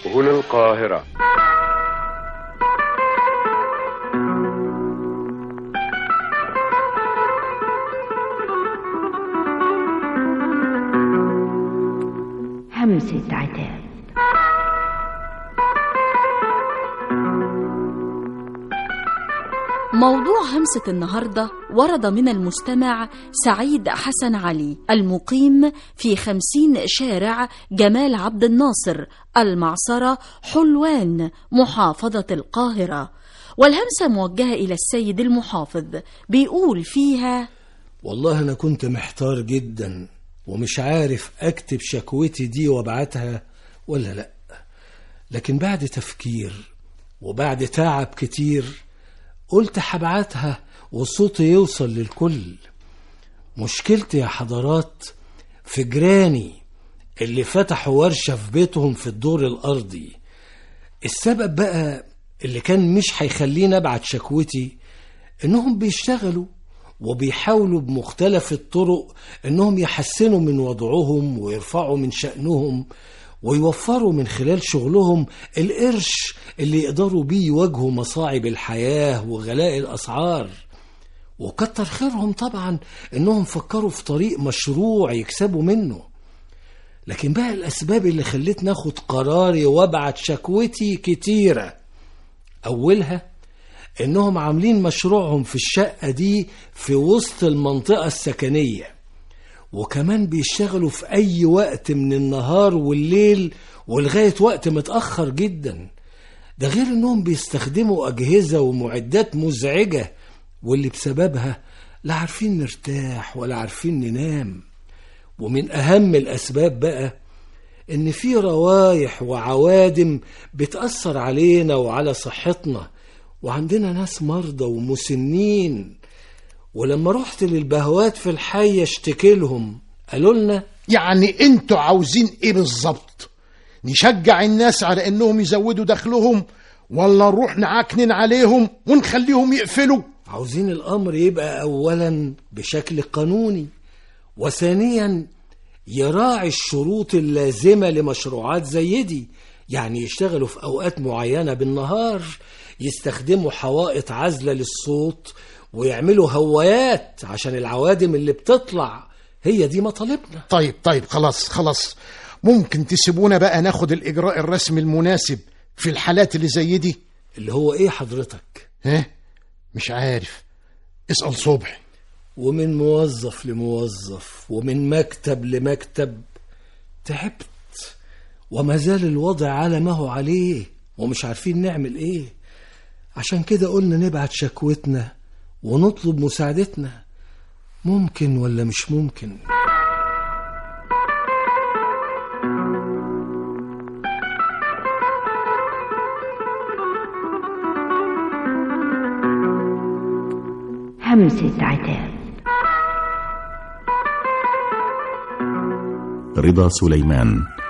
هنا القاهرة همسة عتاب موضوع همسة النهاردة ورد من المستمع سعيد حسن علي المقيم في خمسين شارع جمال عبد الناصر المعصرة حلوان محافظة القاهرة والهمسة موجهة إلى السيد المحافظ بيقول فيها والله أنا كنت محتار جدا ومش عارف أكتب شكوتي دي وابعتها ولا لأ لكن بعد تفكير وبعد تعب كتير قلت هبعتها وصوتي يوصل للكل مشكلتي يا حضرات في جيراني اللي فتحوا ورشة في بيتهم في الدور الأرضي السبب بقى اللي كان مش هيخليني أبعت شكوتي إنهم بيشتغلوا وبيحاولوا بمختلف الطرق إنهم يحسنوا من وضعهم ويرفعوا من شأنهم ويوفروا من خلال شغلهم القرش اللي يقدروا بيه يواجهوا مصاعب الحياة وغلاء الأسعار وكتر خيرهم طبعا إنهم فكروا في طريق مشروع يكسبوا منه لكن بقى الأسباب اللي خلتني أخد قراري وأبعت شكوتي كتيرة أولها إنهم عاملين مشروعهم في الشقة دي في وسط المنطقة السكنية وكمان بيشتغلوا في أي وقت من النهار والليل ولغاية وقت متأخر جدا ده غير إنهم بيستخدموا أجهزة ومعدات مزعجة واللي بسببها لا عارفين نرتاح ولا عارفين ننام ومن أهم الأسباب بقى إن في روايح وعوادم بتأثر علينا وعلى صحتنا وعندنا ناس مرضى ومسنين ولما رحت للبهوات في الحي اشتكي لهم قالوا لنا يعني انتوا عاوزين ايه بالظبط نشجع الناس على انهم يزودوا دخلهم ولا نروح نعكنن عليهم ونخليهم يقفلوا عاوزين الأمر يبقى أولا بشكل قانوني وثانيا يراعي الشروط اللازمة لمشروعات زي دي يعني يشتغلوا في أوقات معينة بالنهار يستخدموا حوائط عزلة للصوت ويعملوا هوايات عشان العوادم اللي بتطلع هي دي مطالبنا طيب طيب خلاص خلاص ممكن تسيبونا بقى ناخد الإجراء الرسمي المناسب في الحالات اللي زي دي اللي هو ايه حضرتك ها مش عارف اسأل صبحي ومن موظف لموظف ومن مكتب لمكتب تعبت وما زال الوضع على ما هو عليه ومش عارفين نعمل ايه عشان كده قلنا نبعت شكوتنا ونطلب مساعدتنا ممكن ولا مش ممكن همسة عتاب رضا سليمان